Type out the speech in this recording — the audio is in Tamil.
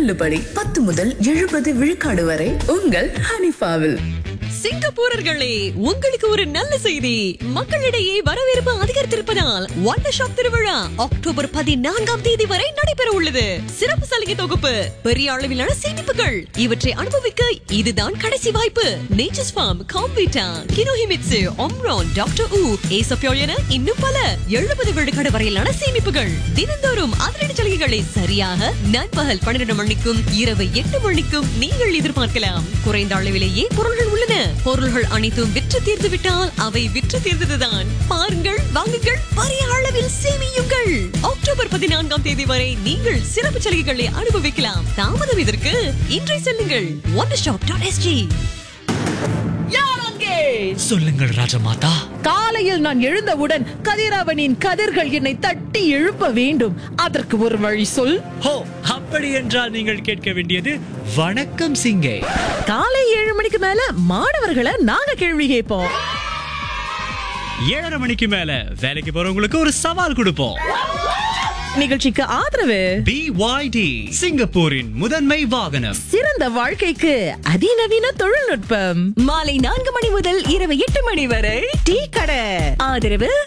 தள்ளுபடி பத்து முதல் எழுபது விழுக்காடு வரை உங்கள் ஹனிஃபாவில் சிங்கப்பூரர்களே உங்களுக்கு ஒரு நல்ல செய்தி மக்களிடையே வரவேற்பு அதிகரித்திருப்பதால் ஒண்டர் ஷாப் திருவிழா அக்டோபர் பதினான்காம் தேதி வரை நடைபெற உள்ளது சிறப்பு சலுகை தொகுப்பு பெரிய அளவிலான சேமிப்புகள் இவற்றை அனுபவிக்க இதுதான் கடைசி வாய்ப்பு நேச்சர்ஸ் ஃபார்ம் காம்பீட்டா கினோஹிமிட்சு ஒம்ரான் டாக்டர் ஊ ஏசப்யோல் என இன்னும் பல எழுபது விழுக்காடு வரையிலான சேமிப்புகள் தினந்தோறும் அதிரடி சலுகைகளை சரியாக நண்பகல் பன்னிரண்டு மணிக்கும் இரவு எட்டு மணிக்கும் நீங்கள் எதிர்பார்க்கலாம் குறைந்த அளவிலேயே பொருள்கள் உள்ளன பொருள்கள் அனைத்தும் விற்று தீர்ந்து விட்டால் அவை விற்று தீர்ந்ததுதான் பாருங்கள் வாங்குங்கள் பெரிய அளவில் சேமியுங்கள் அக்டோபர் பதினான்காம் தேதி வரை நீங்கள் சிறப்பு சலுகைகளை அனுபவிக்கலாம் தாமதம் இதற்கு இன்றை செல்லுங்கள் ஒன் ஸ்டாப் டாட் எஸ்ஜி சொல்லுங்கள் ராஜமாதா காலையில் நான் எழுந்தவுடன் கதிரவனின் கதிர்கள் என்னை தட்டி எழுப்ப வேண்டும் அதற்கு ஒரு வழி சொல் ஹோ அப்படி என்றால் நீங்கள் கேட்க வேண்டியது வணக்கம் சிங்கே காலை ஏழு மணிக்கு மேல மாணவர்களை நாங்க கேள்வி கேட்போம் ஏழரை மணிக்கு மேல வேலைக்கு போறவங்களுக்கு ஒரு சவால் கொடுப்போம் நிகழ்ச்சிக்கு ஆதரவு பிஒய்டி சிங்கப்பூரின் முதன்மை வாகனம் சிறந்த வாழ்க்கைக்கு அதிநவீன தொழில்நுட்பம் மாலை நான்கு மணி முதல் இரவு எட்டு மணி வரை டீ கடை ஆதரவு